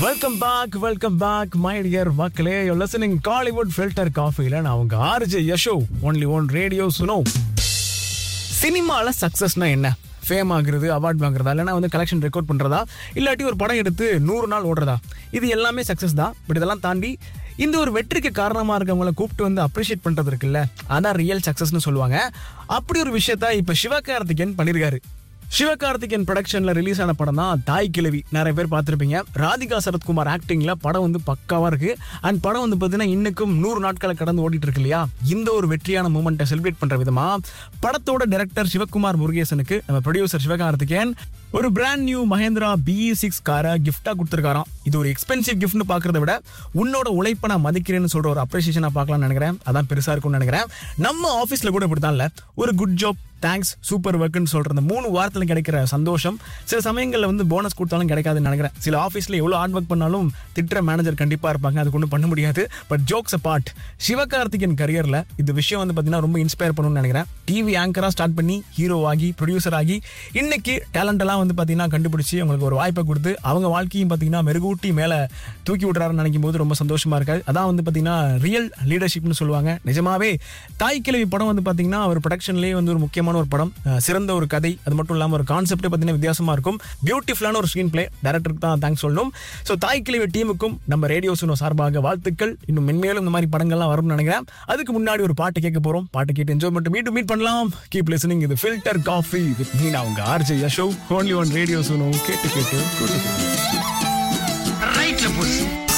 welcome back welcome back my dear மக்களே you listening Kollywood filter காஃபில நான் உங்க RJ Yasho only one radio Suno சினிமால சக்சஸ்னா என்ன ஃபேம் ஆகுறது அவார்ட் வாங்குறதா இல்லைனா வந்து கலெக்ஷன் ரெக்கார்ட் பண்றதா இல்லாட்டி ஒரு படம் எடுத்து நூறு நாள் ஓடுறதா இது எல்லாமே சக்சஸ் தான் பட் இதெல்லாம் தாண்டி இந்த ஒரு வெற்றிக்கு காரணமா இருக்கவங்கள கூப்பிட்டு வந்து அப்ரிஷியேட் பண்றது இருக்குல்ல அதான் ரியல் சக்சஸ்னு சொல்லுவாங்க அப்படி ஒரு விஷயத்த இப்ப சிவகார்த்திகேயன் பண்ணிருக்காரு சிவகார்த்திகேயன் ப்ரொடக்ஷன்ல ரிலீஸ் ஆன படம் தான் தாய் கிழவி நிறைய பேர் பார்த்துருப்பீங்க ராதிகா சரத்குமார் ஆக்டிங்ல படம் வந்து பக்காவா இருக்கு அண்ட் படம் வந்து பார்த்தீங்கன்னா இன்னைக்கும் நூறு நாட்களை கடந்து ஓடிட்டு இருக்கு இல்லையா இந்த ஒரு வெற்றியான மூமெண்ட்டை செலிப்ரேட் பண்ற விதமா படத்தோட டைரக்டர் சிவகுமார் முருகேசனுக்கு நம்ம ப்ரொடியூசர் சிவகார்த்திகேயன் ஒரு brand new Mahindra BE six காரை கிஃப்டா கொடுத்துருக்காராம் இது ஒரு எக்ஸ்பென்சிவ் கிஃப்ட்னு பார்க்கறத விட உன்னோட உழைப்பை நான் மதிக்கிறேன்னு சொல்ற ஒரு அப்ரிசியேஷனா பார்க்கலாம்னு நினைக்கிறேன் அதான் பெருசா இருக்கும்னு நினைக்கிறேன் நம்ம ஆஃபீஸ்ல கூட இப்படித்தான் இல்ல ஒரு குட் ஜாப் தேங்க்ஸ் சூப்பர் ஒர்க்குன்னு சொல்ற அந்த மூணு வாரத்தில் கிடைக்கிற சந்தோஷம் சில சமயங்களில் வந்து போனஸ் கொடுத்தாலும் கிடைக்காதுன்னு நினைக்கிறேன் சில ஆஃபீஸில் எவ்வளோ ஹார்ட் ஒர்க் பண்ணாலும் திட்டுற மேனேஜர் கண்டிப்பாக இருப்பாங்க அதுக்கு ஒன்றும் பண்ண முடியாது பட் ஜோக்ஸ் பார்ட் சிவகார்த்திகேயன் கரியரில் இந்த விஷயம் வந்து பார்த்தீங்கன்னா ரொம்ப இன்ஸ்பயர் பண்ணணும்னு நினைக்கிறேன் டிவி ஆங்கராக ஸ்டார்ட் பண்ணி ஹீரோ ஆகி ப்ரொடியூசர் ஆகி இன்னைக்கு டேலண்ட் எல்லாம் வந்து பார்த்தீங்கன்னா கண்டுபிடிச்சி அவங்களுக்கு ஒரு வாய்ப்பை கொடுத்து அவங்க வாழ்க்கையும் பார்த்தீங்கன்னா மெருகூட்டி மேலே தூக்கி விடுறாருன்னு நினைக்கும் போது ரொம்ப சந்தோஷமா இருக்காது அதான் வந்து பார்த்தீங்கன்னா ரியல் லீடர்ஷிப்னு சொல்லுவாங்க நிஜமாவே தாய் கிழவி படம் வந்து பார்த்தீங்கன்னா அவர் ப்ரொடக்ஷன்லேயே வந்து ஒரு முக்கியமான ஒரு படம் அஹ் சிறந்த ஒரு கதை அது மட்டும் இல்லாமல் ஒரு கான்செப்டே பார்த்தீங்கன்னா வித்தியாசமா இருக்கும் பியூட்டிஃபுல்லான ஒரு ஸ்க்ரீன் பிளே டேரக்டருக்கு தான் தேங்க்ஸ் சொல்லணும் ஸோ தாய் கிழவி டீமுக்கும் நம்ம ரேடியோ சுனோ சார்பாக வாழ்த்துக்கள் இன்னும் மென்மேலும் இந்த மாதிரி படங்கள்லாம் வரும்னு நினைக்கிறேன் அதுக்கு முன்னாடி ஒரு பாட்டு கேட்க போறோம் பாட்டு கேட்டு என்ஜாய் பண்ணிட்டு மீட் மீட் பண்ணலாம் கீப் லிசனிங் இது ஃபில்டர் காஃபி வித் மீ நான் உங்க RJ Yasho only one radio Suno கேட்டு கேட்டு கூட்டு